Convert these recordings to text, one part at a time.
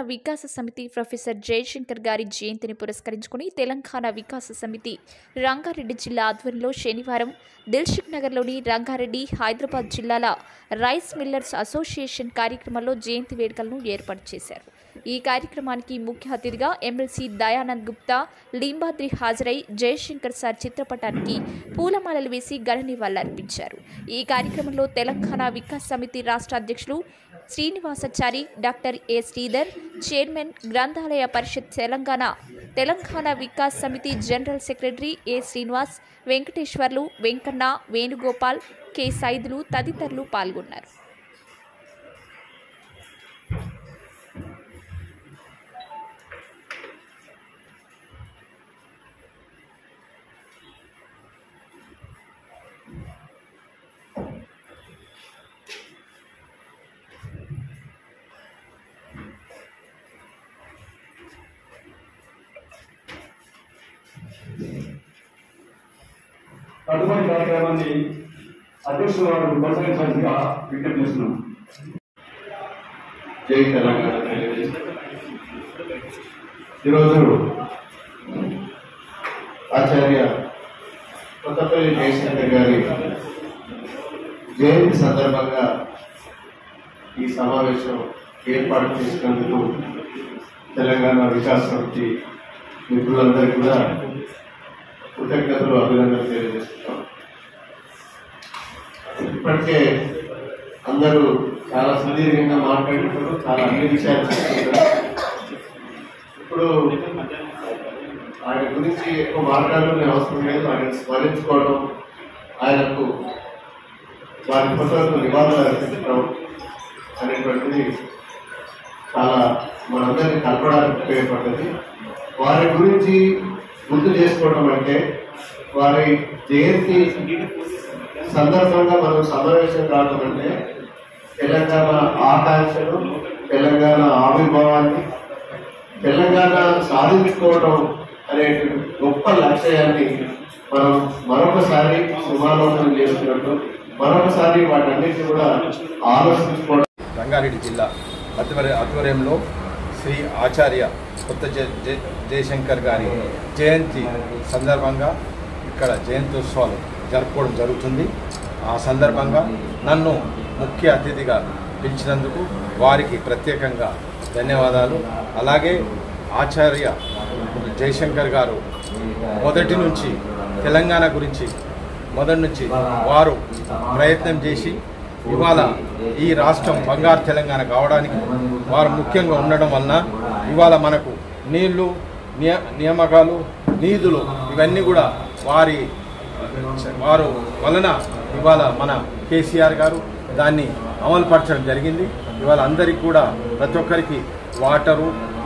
వికాస సమితి ప్రొఫెసర్ జయశంకర్ గారి జయంతిని పురస్కరించుకుని తెలంగాణ వికాస సమితి రంగారెడ్డి జిల్లా ఆధ్వర్యంలో శనివారం దిల్షుక్ నగర్లోని రంగారెడ్డి హైదరాబాద్ జిల్లాల రైస్ మిల్లర్స్ అసోసియేషన్ కార్యక్రమంలో జయంతి వేడుకలను ఏర్పాటు చేశారు ఈ కార్యక్రమానికి ముఖ్య అతిథిగా ఎమ్మెల్సీ దయానంద్ గుప్తా లింబాద్రి హాజరై జయశంకర్ సార్ చిత్రపటానికి పూలమాలలు వేసి ఘన నివాళులర్పించారు ఈ కార్యక్రమంలో తెలంగాణ వికాస్ సమితి రాష్ట్ర అధ్యక్షులు Srinivasachari doctor A Sridhar chairman గ్రంథాలయ పరిషత్ Telangana Telangana Vikas Samiti general secretary A Srinivas Venkateswarlu Venkanna Venugopal K Saidulu తదితరులు పాల్గొన్నారు తదుపరి కార్యక్రమాన్ని అధ్యక్షుల వారు కొనసాగించాల్సిందిగా విజ్ఞప్తి చేస్తున్నాం జై తెలంగాణ ఈరోజు ఆచార్య కొత్తపల్లి జయశంకర్ గారి జయంతి సందర్భంగా ఈ సమావేశం ఏర్పాటు చేసినందుకు తెలంగాణ వికాస్ సమితి మిత్రులందరికీ కూడా కృతజ్ఞతలు అభినందనలు తెలియజేస్తున్నాం ఇప్పటికే అందరూ చాలా సుదీర్ఘంగా మాట్లాడుతున్నారు చాలా అన్ని విషయాలు చెప్తున్నారు ఇప్పుడు ఆయన గురించి ఎక్కువ మాట్లాడడం అవసరం లేదు ఆయన స్మరించుకోవడం ఆయనకు వారి ఫోటోలకు నివాళులు అర్పించడం అనేటువంటిది చాలా మనందరినీ కలపడానికి ఉపయోగపడ్డది వారి గురించి గుర్తు చేసుకోవడం అంటే వారి జయంతి సందర్భంగా మనం సమావేశం కావడం అంటే తెలంగాణ ఆకాంక్షలు తెలంగాణ ఆవిర్భావాన్ని తెలంగాణ సాధించుకోవడం అనే గొప్ప లక్ష్యాన్ని మనం మరొకసారి సమాలోచన చేస్తున్నట్టు మరొకసారి వాటన్నిటిని కూడా ఆలోచించుకోవడం రంగారెడ్డి జిల్లా ఆధ్వర్య ఆధ్వర్యంలో శ్రీ ఆచార్య కొత్త జయ- జయ- జయశంకర్ గారి జయంతి సందర్భంగా ఇక్కడ జయంత్యోత్సవాలు జరుపుకోవడం జరుగుతుంది ఆ సందర్భంగా నన్ను ముఖ్య అతిథిగా పిలిచినందుకు వారికి ప్రత్యేకంగా ధన్యవాదాలు అలాగే ఆచార్య జయశంకర్ గారు మొదటి నుంచి తెలంగాణ గురించి మొదటి నుంచి వారు ప్రయత్నం చేసి ఇవాళ ఈ రాష్ట్రం బంగారు తెలంగాణ కావడానికి వారు ముఖ్యంగా ఉండడం వలన ఇవాళ మనకు నీళ్లు నియ నియామకాలు నీధులు ఇవన్నీ కూడా వారి వారు వలన ఇవాళ మన కేసీఆర్ గారు దాన్ని అమలుపరచడం జరిగింది ఇవాళ అందరికీ కూడా ప్రతి ఒక్కరికి వాటరు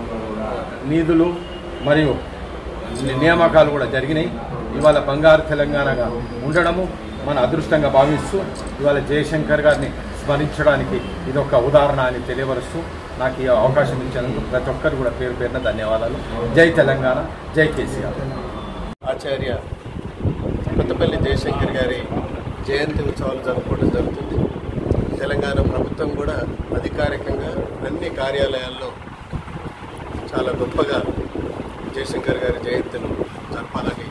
నీధులు మరియు నియామకాలు కూడా జరిగినాయి ఇవాళ బంగారు తెలంగాణగా ఉండడము మన అదృష్టంగా భావిస్తూ ఇవాళ జయశంకర్ గారిని స్మరించడానికి ఇది ఒక ఉదాహరణ అని తెలియపరుస్తూ నాకు ఈ అవకాశం ఇచ్చినందుకు ప్రతి ఒక్కరు కూడా పేరు పేరున ధన్యవాదాలు జై తెలంగాణ జై కేసీఆర్ ఆచార్య కొత్తపల్లి జయశంకర్ గారి జయంతి ఉత్సవాలు జరుపుకోవడం జరుగుతుంది తెలంగాణ ప్రభుత్వం కూడా అధికారికంగా అన్ని కార్యాలయాల్లో చాలా గొప్పగా జయశంకర్ గారి జయంతిని జరపాలని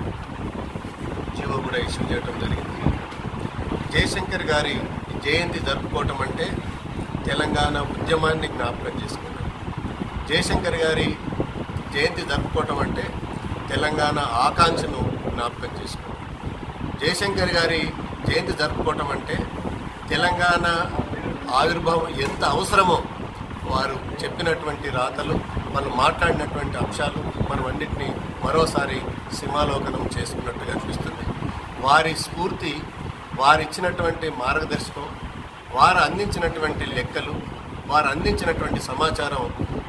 జీవో కూడా ఇష్యూ చేయడం జరిగింది జయశంకర్ గారి జయంతి జరుపుకోవటం అంటే తెలంగాణ ఉద్యమాన్ని జ్ఞాపకం చేసుకోవడం జయశంకర్ గారి జయంతి జరుపుకోవటం అంటే తెలంగాణ ఆకాంక్షను జ్ఞాపకం చేసుకోవడం జయశంకర్ గారి జయంతి జరుపుకోవటం అంటే తెలంగాణ ఆవిర్భావం ఎంత అవసరమో వారు చెప్పినటువంటి రాతలు వాళ్ళు మాట్లాడినటువంటి అంశాలు మనం అన్నింటినీ మరోసారి సీమాలోకనం చేసుకున్నట్టుగా అనిపిస్తుంది వారి స్ఫూర్తి వారు ఇచ్చినటువంటి మార్గదర్శకం వారు అందించినటువంటి లెక్కలు వారు అందించినటువంటి సమాచారం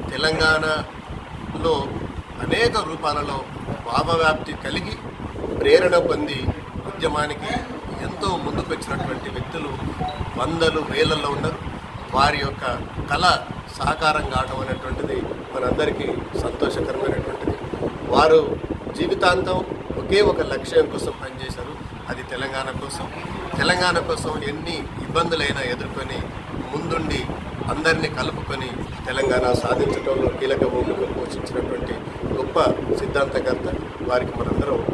తెలంగాణలో అనేక రూపాలలో భావవ్యాప్తి కలిగి ప్రేరణ పొంది ఉద్యమానికి ఎంతో ముందుకు వచ్చినటువంటి వ్యక్తులు వందలు వేలల్లో ఉన్నారు వారి యొక్క కళ సహకారం కావడం అనేటువంటిది మనందరికీ సంతోషకరమైనటువంటిది వారు జీవితాంతం ఒకే ఒక లక్ష్యం కోసం పనిచేశారు అది తెలంగాణ కోసం తెలంగాణ కోసం ఎన్ని ఇబ్బందులైనా ఎదుర్కొని ముందుండి అందరినీ కలుపుకొని తెలంగాణ సాధించడంలో కీలక భూమిక పోషించినటువంటి గొప్ప సిద్ధాంతకర్త వారికి మనందరం